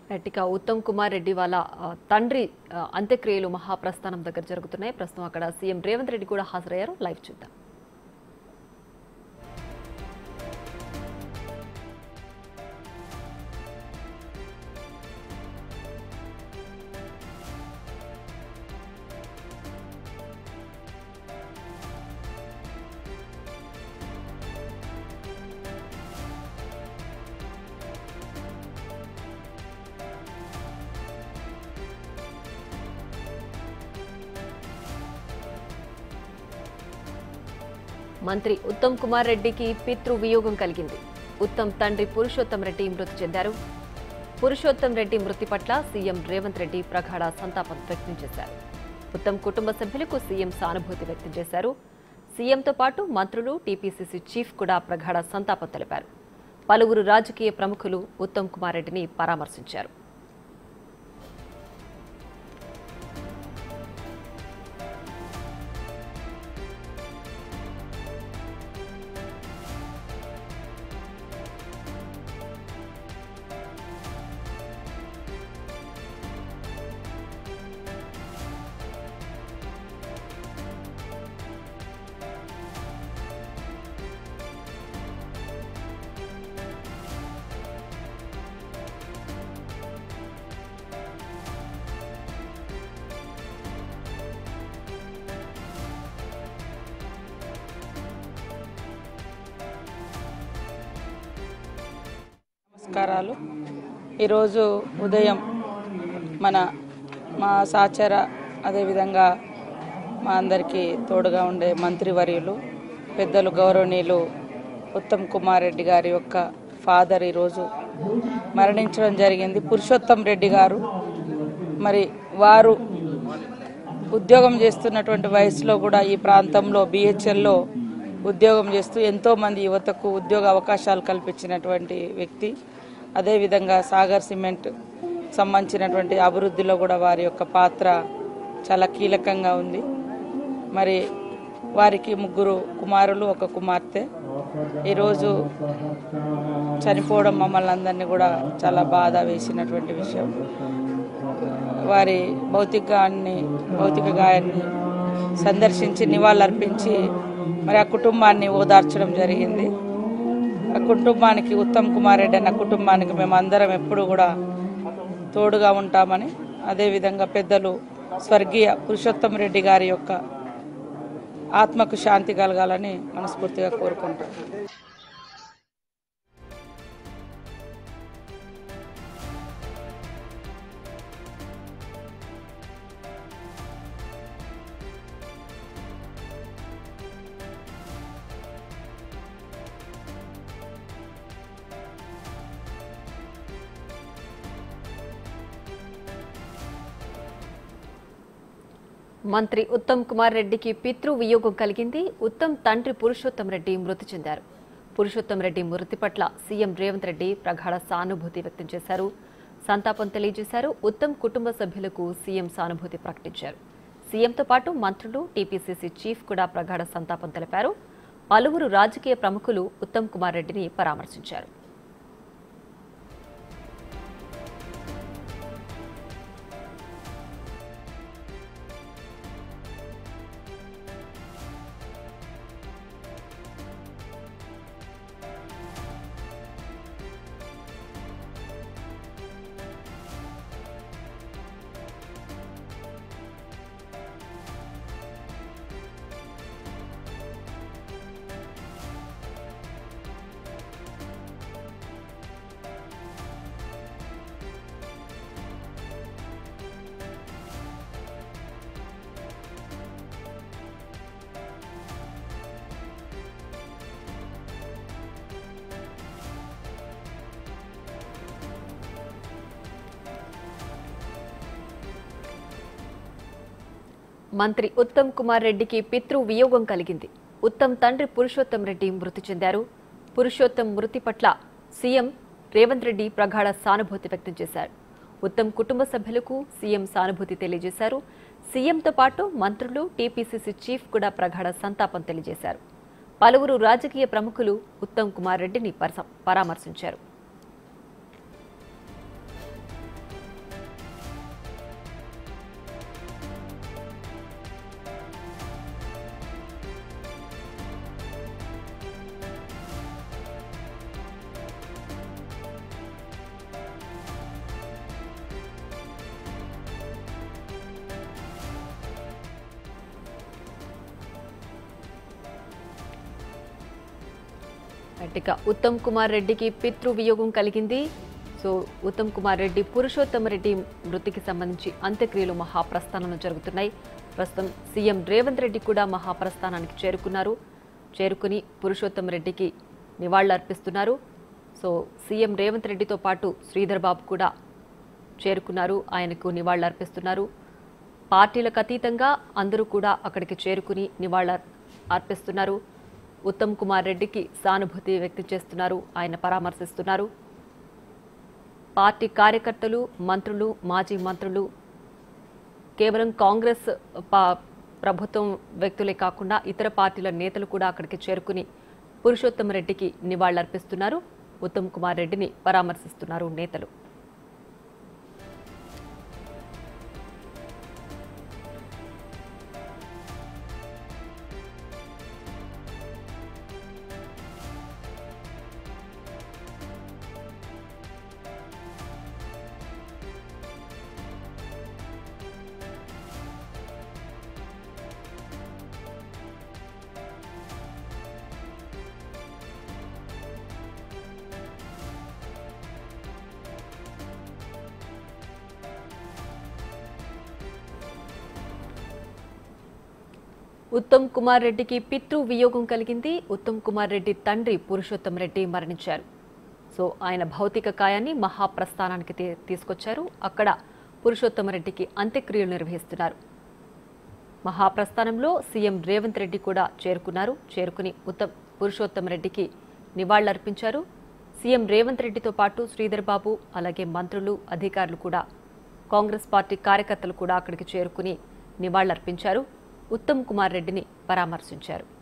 right Uttam Kumar Reddy వాళ్ళ ఆ, తండ్రి ఆ, అంత్యక్రియలు మహాప్రస్థానం దగ్గర జరుగుతున్నాయి ప్రస్తుతం అక్కడ సీఎం రేవంత్ రెడ్డి కూడా హాజరయ్యారు లైవ్ చూద్దాం మంత్రి ఉత్తమ్ కుమార్ రెడ్డికి పితృ వియోగం కలిగింది ఉత్తమ్ తండ్రి పురుషోత్తం రెడ్డి మృతి చెందారు పురుషోత్తం రెడ్డి మృతి పట్ల సీఎం రేవంత్ రెడ్డి ప్రగాఢ సంతాపం వ్యక్తం చేశారు ఉత్తమ్ కుటుంబ సభ్యులకు సీఎం సానుభూతి వ్యక్తం చేశారు సీఎంతో పాటు మంత్రులు టీపీసీసీ చీఫ్ కూడా ప్రగాఢ సంతాపం తెలిపారు పలువురు రాజకీయ ప్రముఖులు ఉత్తమ్ కుమార్ రెడ్డిని పరామర్శించారు నమస్కారాలు ఈరోజు ఉదయం మన మా సాచర అదేవిధంగా మా అందరికీ తోడుగా ఉండే మంత్రివర్యులు పెద్దలు గౌరవనీయులు ఉత్తమ్ కుమార్ రెడ్డి గారి యొక్క ఫాదర్ ఈరోజు మరణించడం జరిగింది పురుషోత్తం రెడ్డి గారు మరి వారు ఉద్యోగం చేస్తున్నటువంటి వయసులో కూడా ఈ ప్రాంతంలో బిహెచ్ఎల్లో ఉద్యోగం చేస్తూ ఎంతోమంది యువతకు ఉద్యోగ అవకాశాలు కల్పించినటువంటి వ్యక్తి అదేవిధంగా సాగర్ సిమెంట్ సంబంధించినటువంటి అభివృద్ధిలో కూడా వారి యొక్క పాత్ర చాలా కీలకంగా ఉంది మరి వారికి ముగ్గురు కుమారులు ఒక కుమార్తె ఈరోజు చనిపోవడం మమ్మల్ని అందరినీ కూడా చాలా బాధ వేసినటువంటి విషయం వారి భౌతికాన్ని భౌతిక గాయాన్ని సందర్శించి నివాళులర్పించి మరి ఆ కుటుంబాన్ని ఓదార్చడం జరిగింది ఆ కుటుంబానికి ఉత్తమ్ కుమార్ రెడ్డి అన్న కుటుంబానికి మేము అందరం ఎప్పుడు కూడా తోడుగా ఉంటామని అదేవిధంగా పెద్దలు స్వర్గీయ పురుషోత్తం రెడ్డి గారి యొక్క ఆత్మకు శాంతి కలగాలని మనస్ఫూర్తిగా కోరుకుంటాం మంత్రి ఉత్తమ్ కుమార్ రెడ్డికి పితృ వియోగం కలిగింది ఉత్తమ్ తండ్రి పురుషోత్తం రెడ్డి మృతి చెందారు పురుషోత్తం రెడ్డి మృతి పట్ల సీఎం రేవంత్ రెడ్డి ప్రగాఢ సానుభూతి వ్యక్తం చేశారు సంతాపం తెలియజేశారు ఉత్తమ్ కుటుంబ సభ్యులకు సీఎం సానుభూతి ప్రకటించారు సీఎంతో పాటు మంత్రులు టీపీసీసీ చీఫ్ కూడా ప్రగాఢ సంతాపం తెలిపారు పలువురు రాజకీయ ప్రముఖులు ఉత్తమ్ కుమార్ రెడ్డిని పరామర్శించారు మంత్రి ఉత్తమ్ కుమార్ రెడ్డికి పితృ వియోగం కలిగింది ఉత్తమ్ తండ్రి పురుషోత్తం రెడ్డి మృతి చెందారు పురుషోత్తం మృతి పట్ల సీఎం రేవంత్ రెడ్డి ప్రగాఢ సానుభూతి వ్యక్తం చేశారు ఉత్తమ్ కుటుంబ సభ్యులకు సీఎం సానుభూతి తెలియజేశారు సీఎంతో పాటు మంత్రులు టీపీసీసీ చీఫ్ కూడా ప్రగాఢ సంతాపం తెలియజేశారు పలువురు రాజకీయ ప్రముఖులు ఉత్తమ్ కుమార్ రెడ్డిని పరస- పరామర్శించారు అటుక ఉత్తమ్ కుమార్ రెడ్డికి పితృ వియోగం కలిగింది సో ఉత్తమ్ కుమార్ రెడ్డి పురుషోత్తమ రెడ్డి మృతికి సంబంధించి అంత్యక్రియలు మహాప్రస్థానంలో జరుగుతున్నాయి ప్రస్తుతం సీఎం రేవంత్ రెడ్డి కూడా మహాప్రస్థానానికి చేరుకున్నారు చేరుకుని పురుషోత్తమ రెడ్డికి నివాళులర్పిస్తున్నారు సో సీఎం రేవంత్ రెడ్డితో పాటు శ్రీధర్ బాబు కూడా చేరుకున్నారు ఆయనకు నివాళులర్పిస్తున్నారు పార్టీలకు అతీతంగా అందరూ కూడా అక్కడికి చేరుకుని నివాళుల అర్పిస్తున్నారు ఉత్తమ్ కుమార్ రెడ్డికి సానుభూతి వ్యక్తం చేస్తున్నారు ఆయన పరామర్శిస్తున్నారు పార్టీ కార్యకర్తలు మంత్రులు మాజీ మంత్రులు కేవలం కాంగ్రెస్ పా- ప్రభుత్వం వ్యక్తులే కాకుండా ఇతర పార్టీల నేతలు కూడా అక్కడికి చేరుకుని పురుషోత్తమ రెడ్డికి నివాళులర్పిస్తున్నారు ఉత్తమ్ కుమార్ రెడ్డిని పరామర్శిస్తున్నారు నేతలు ఉత్తమ్ కుమార్ రెడ్డికి పితృ వియోగం కలిగింది ఉత్తమ్ కుమార్ రెడ్డి తండ్రి పురుషోత్తమ్ రెడ్డి మరణించారు సో ఆయన భౌతిక కాయాన్ని మహాప్రస్థానానికి తీ- తీసుకొచ్చారు అక్కడ పురుషోత్తమ రెడ్డికి అంత్యక్రియలు నిర్వహిస్తున్నారు మహాప్రస్థానంలో సీఎం రేవంత్ రెడ్డి కూడా చేరుకున్నారు చేరుకుని ఉత్తమ్ పురుషోత్తమ రెడ్డికి నివాళులర్పించారు సీఎం రేవంత్ రెడ్డితో పాటు శ్రీధర్ బాబు అలాగే మంత్రులు అధికారులు కూడా కాంగ్రెస్ పార్టీ కార్యకర్తలు కూడా అక్కడికి చేరుకుని నివాళులర్పించారు ఉత్తమ్ కుమార్ రెడ్డిని పరామర్శించారు